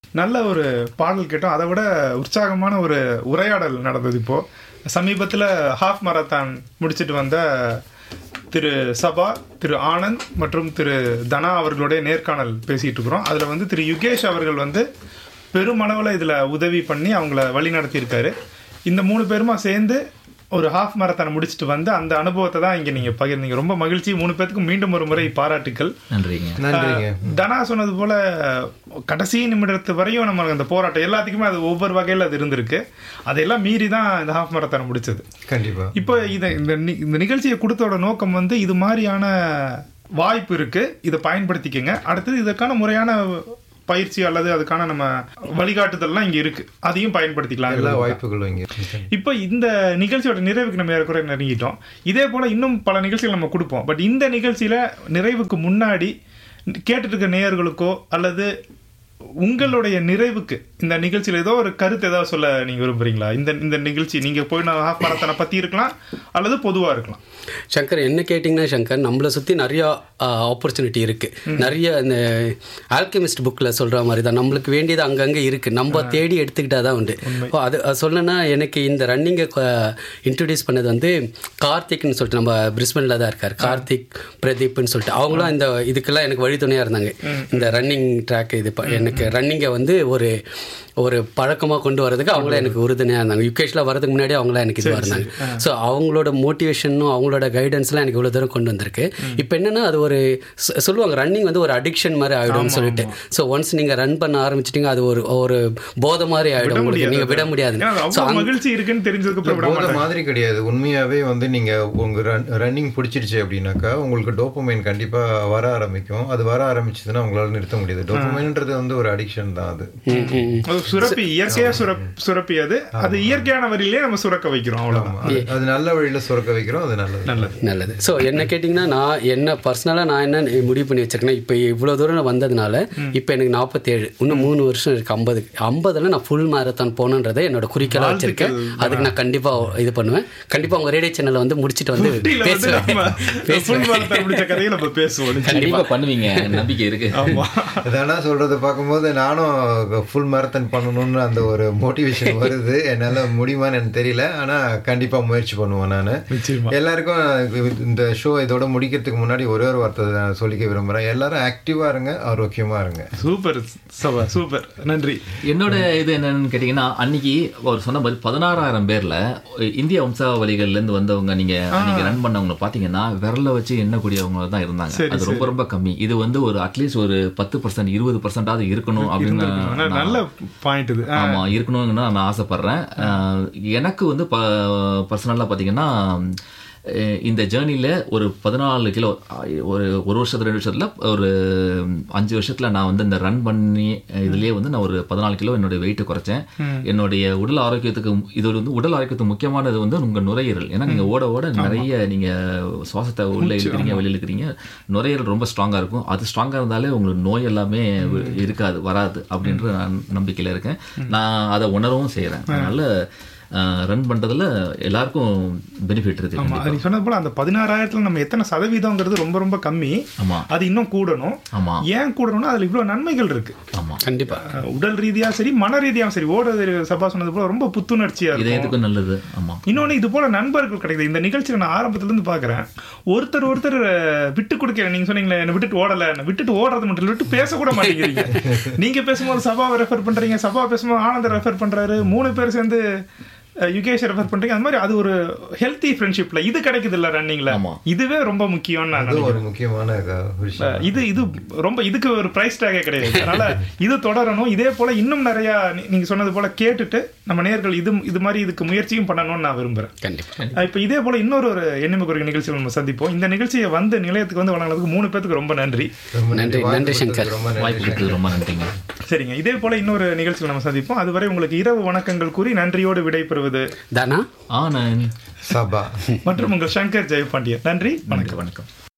நல்ல ஒரு பாடல் கேட்டோம் அதை விட உற்சாகமான ஒரு உரையாடல் நடந்தது இப்போ சமீபத்தில் ஹாஃப் மராத்தான் முடிச்சிட்டு வந்த திரு சபா திரு ஆனந்த் மற்றும் திரு தனா அவர்களுடைய நேர்காணல் பேசிட்டு இருக்கிறோம் அதில் வந்து திரு யுகேஷ் அவர்கள் வந்து பெருமளவில் இதில் உதவி பண்ணி அவங்கள வழி நடத்தியிருக்காரு இந்த மூணு பேருமா சேர்ந்து ஒரு ஹாஃப் மரத்தானை முடிச்சுட்டு வந்து அந்த அனுபவத்தை தான் இங்கே நீங்கள் பகிர்ந்தீங்க ரொம்ப மகிழ்ச்சி மூணு பேத்துக்கும் மீண்டும் ஒரு முறை பாராட்டுக்கள் நன்றிங்க நன்றிங்க தனா சொன்னது போல கடைசி நிமிடத்து வரையும் நம்ம அந்த போராட்டம் எல்லாத்துக்குமே அது ஒவ்வொரு வகையில் அது இருந்திருக்கு அதையெல்லாம் மீறி தான் இந்த ஹாஃப் மரத்தானை முடிச்சது கண்டிப்பா இப்போ இதை இந்த நி- இந்த நிகழ்ச்சியை கொடுத்தோட நோக்கம் வந்து இது மாதிரியான வாய்ப்பு இருக்கு இதை பயன்படுத்திக்கங்க அடுத்தது இதற்கான முறையான பயிற்சி அல்லது அதுக்கான நம்ம வழிகாட்டுதல்லாம் இங்க இருக்கு அதையும் எல்லா பயன்படுத்திக்கலாம் வாய்ப்புகளும் இங்க இருக்கு. இப்போ இந்த நிகழ்ச்சியோட நிறைவுக்கு நம்ம ஏறக்குறை நெருங்கிட்டோம் இதே போல இன்னும் பல நிகழ்ச்சிகள் நம்ம கொடுப்போம் பட் இந்த நிகழ்ச்சியில நிறைவுக்கு முன்னாடி கேட்டுட்டு இருக்க நேயர்களுக்கோ அல்லது உங்களுடைய நிறைவுக்கு இந்த நிகழ்ச்சியில ஏதோ ஒரு கருத்து ஏதாவது சொல்ல நீங்க விரும்புறீங்களா இந்த இந்த நிகழ்ச்சி நீங்க போய் நான் ஹாஃப் மரத்தனை பத்தி இருக்கலாம் அல்லது பொதுவா இருக்கலாம் சங்கர் என்ன கேட்டிங்கன்னா சங்கர் நம்மளை சுற்றி நிறையா ஆப்பர்ச்சுனிட்டி இருக்குது நிறைய இந்த ஆல்கெமிஸ்ட் புக்கில் சொல்கிற மாதிரி தான் நம்மளுக்கு வேண்டியது அங்கங்கே இருக்குது நம்ம தேடி எடுத்துக்கிட்டா தான் உண்டு ஓ, அது அது சொல்லணும்னா எனக்கு இந்த ரன்னிங்கை இன்ட்ரடியூஸ் பண்ணது வந்து கார்த்திக்னு சொல்லிட்டு நம்ம பிரிஸ்பனில் தான் இருக்கார் கார்த்திக் பிரதீப்னு சொல்லிட்டு அவங்களும் இந்த இதுக்கெல்லாம் எனக்கு வழித்துணையாக இருந்தாங்க இந்த ரன்னிங் ட்ராக் இது ப- எனக்கு ரன்னிங்கை வந்து ஒரு ஒரு பழக்கமாக கொண்டு வரதுக்கு அவங்களும் எனக்கு உறுதுணையாக இருந்தாங்க யுகேஷில் வரதுக்கு முன்னாடி அவங்களாம் எனக்கு இதுவாக இருந்தாங்க ஸோ அவங்களோட மோட்டிவேஷனும் அவங்களோட கைடன்ஸ்லாம் எனக்கு இவ்வளோ தூரம் கொண்டு வந்திருக்கு இப்போ என்னன்னா அது ஒரு சொ- சொல்லுவாங்க ரன்னிங் வந்து ஒரு அடிக்ஷன் மாதிரி ஆகிடும்னு சொல்லிட்டு ஸோ ஒன்ஸ் நீங்கள் ரன் பண்ண ஆரம்பிச்சிட்டிங்க அது ஒரு ஒரு போதை மாதிரி ஆகிடும் உங்களுக்கு நீங்கள் விட முடியாது ஏன்னா அது ஸோ அவ்வளவு மகிழ்ச்சி இருக்குன்னு தெரிஞ்சதுக்கு அப்புறம் விட போத மாட்டாங்க மாதிரி கிடையாது உண்மையாவே வந்து நீங்க உங்க ரன்னிங் பிடிச்சிருச்சு அப்படின்னாக்கா உங்களுக்கு டோப்பமைன் கண்டிப்பா வர ஆரம்பிக்கும் அது வர ஆரம்பிச்சதுன்னா உங்களால நிறுத்த முடியாது டோப்பமைன்ன்றது வந்து ஒரு அடிக்ஷன் தான் அது அது சுரப்பி இயற்கையா சுரப் சுரப்பி அது அது இயற்கையான வரியிலே நம்ம சுரக்க வைக்கிறோம் அவ்வளவுதான் அது- அது நல்ல வழியில சுரக்க வைக்கிறோம் அது நல்லது நல்லது நல்லது ஸோ என்ன கேட்டிங்கன்னா நான் என்ன பர்சனலாக நான் என்ன முடிவு பண்ணி வச்சிருக்கேன்னா இப்போ இவ்வளோ தூரம் நான் வந்ததுனால இப்போ எனக்கு நாற்பத்தேழு இன்னும் மூணு வருஷம் இருக்குது ஐம்பது ஐம்பதில் நான் ஃபுல் மாரத்தான் போகணுன்றதை என்னோட குறிக்கோளாக வச்சிருக்கேன் அதுக்கு நான் கண்டிப்பாக இது பண்ணுவேன் கண்டிப்பாக உங்கள் ரேடியோ சேனலை வந்து முடிச்சுட்டு வந்து ஊட்டியில வந்து பேசுவேன் நம்ம பேசுவேன் full marathon முடிச்ச கதையை நம்ம பேசுவோம் கண்டிப்பா பண்ணுவீங்க நம்பிக்கை இருக்கு ஆமா இதானா சொல்றத பார்க்கும்போது நானும் ஃபுல் மேரத்தான் பண்ணணும்னு அந்த ஒரு மோட்டிவேஷன் வருது என்னால முடியுமான்னு எனக்கு தெரியல ஆனா கண்டிப்பா முயற்சி பண்ணுவேன் நான் நிச்சயமா. எல்லாருக்கும் இந்த ஷோ இதோட முடிக்கிறதுக்கு முன்னாடி ஒரே ஒரு வார்த்தை நான் சொல்லிக்க விரும்புறேன் எல்லாரும் ஆக்டிவா இருங்க ஆரோக்கியமா இருங்க சூப்பர் சபா சூப்பர் நன்றி என்னோட இது என்னன்னு கேட்டீங்கன்னா அன்னைக்கு அவர் சொன்ன மாதிரி பதினாறாயிரம் பேர்ல இந்திய வம்சாவளிகள்ல இருந்து வந்தவங்க நீங்க அன்னைக்கு ரன் பண்ணவங்க பாத்தீங்கன்னா விரல வச்சு எண்ணக்கூடியவங்க தான் இருந்தாங்க சரி, அது ரொம்ப ரொம்ப கம்மி இது வந்து ஒரு அட்லீஸ்ட் ஒரு பத்து பர்சன்ட் இருபது பர்சன்டாவது இருக்கணும் அப்படின்னு ஆனா, நான் நல்ல பாயிண்ட் இது ஆ, ஆமா இருக்கணும்னு நான் ஆசைப்படுறேன் அஹ், எனக்கு வந்து பர்சனலாக பார்த்தீங்கன்னா அஹ், இந்த ஜேர்னியில் ஒரு பதினாலு கிலோ அஹ், ஒரு ஒரு வருஷத்துல ரெண்டு வருஷத்துல ஒரு அஞ்சு வருஷத்துல நான் வந்து இந்த ரன் பண்ணி இதுலயே வந்து நான் ஒரு பதினாலு கிலோ என்னுடைய வெயிட்டை குறைச்சேன் என்னுடைய உடல் ஆரோக்கியத்துக்கு இது வந்து உடல் ஆரோக்கியத்துக்கு முக்கியமானது வந்து உங்க நுரையீரல் ஏன்னா நீங்க ஓட ஓட நிறைய நீங்க சுவாசத்தை உள்ள இழுக்கிறீங்க வெளியில இருக்கிறீங்க நுரையீரல் ரொம்ப ஸ்ட்ராங்கா இருக்கும் அது ஸ்ட்ராங்கா இருந்தாலே உங்களுக்கு நோய் எல்லாமே இருக்காது வராது அப்படின்ற நான் நம்பிக்கையில இருக்கேன் நான் அதை உணரவும் செய்றேன் அதனால ரன் பண்றதுல எல்லாருக்கும் பெனிஃபிட் இருக்கு ஆமா கண்டிப்பா. அது நீ சொன்னது போல அந்த பதினாறாயிரத்துல நம்ம எத்தனை சதவீதம்ங்கிறது ரொம்ப ரொம்ப கம்மி ஆமா அது இன்னும் கூடணும் ஆமா ஏன் கூடணும்னா அதுல இவ்வளவு நன்மைகள் இருக்கு ஆமா கண்டிப்பாக அஹ், உடல் ரீதியா சரி மன ரீதியாவும் சரி ஓடுறது சபா சொன்னது போல ரொம்ப புத்துணர்ச்சியா இருக்கும் இதயத்துக்கும் நல்லது ஆமா இன்னொன்னு இது போல நண்பர்கள் கிடைக்குது இந்த நிகழ்ச்சியில நான் ஆரம்பத்துல இருந்து பாக்குறேன் ஒருத்தர் ஒருத்தர் அஹ், விட்டு கொடுக்க நீங்க சொன்னீங்களே என்ன விட்டுட்டு ஓடல என்ன விட்டுட்டு ஓடுறது மட்டும் இல்ல, விட்டு பேச கூட மாட்டேங்கிறீங்க நீங்க பேசும்போது சபாவை ரெஃபர் பண்றீங்க சபா பேசும்போது ஆனந்த ரெஃபர் பண்றாரு மூணு பேர் சேர்ந்து அஹ், யுகேஷ் ரெஃபர் பண்றீங்க அது மாதிரி அது ஒரு ஹெல்த்தி ஃப்ரெண்ட்ஷிப்ல இது கிடைக்குது இல்ல ரன்னிங்ல ஆமா. இதுவே ரொம்ப முக்கியம்னு நான் அது நினைக்கிறேன் ஒரு முக்கியமான க- விஷயம் இது இது ரொம்ப இதுக்கு ஒரு பிரைஸ் டேகே கிடையாது அதனால இது தொடரணும் இதே போல இன்னும் நிறைய நீ- நீங்க சொன்னது போல கேட்டுட்டு நம்ம நேர்கள் இது இது மாதிரி இதுக்கு முயற்சியும் பண்ணணும்னு நான் விரும்புறேன் கண்டிப்பாக அஹ் இப்ப இதே போல இன்னொரு ஒரு எண்ணெய் குறைக்க நிகழ்ச்சியில் நம்ம சந்திப்போம் இந்த நிகழ்ச்சியை வந்து நிலையத்துக்கு வந்து வழங்கினதுக்கு மூணு பேத்துக்கு ரொம்ப நன்றி ரொம்ப நன்றி, வாய்ப்பு நன்றி சங்கர். கொடுத்ததுக்கு ரொம்ப நன்றி வாய்ப்பு கொடுத்தது ரொம்ப நன்றிங்க சரிங்க இதே போல இன்னொரு நிகழ்ச்சியில் நம்ம சந்திப்போம் அதுவரை உங்களுக்கு இரவு வணக்கங்கள் கூறி நன்றியோடு விடைபெறுவது தானா ஆனந்த் சபா மற்றும் உங்கள் சங்கர் ஜெயபாண்டியன் நன்றி வணக்கம் வணக்கம்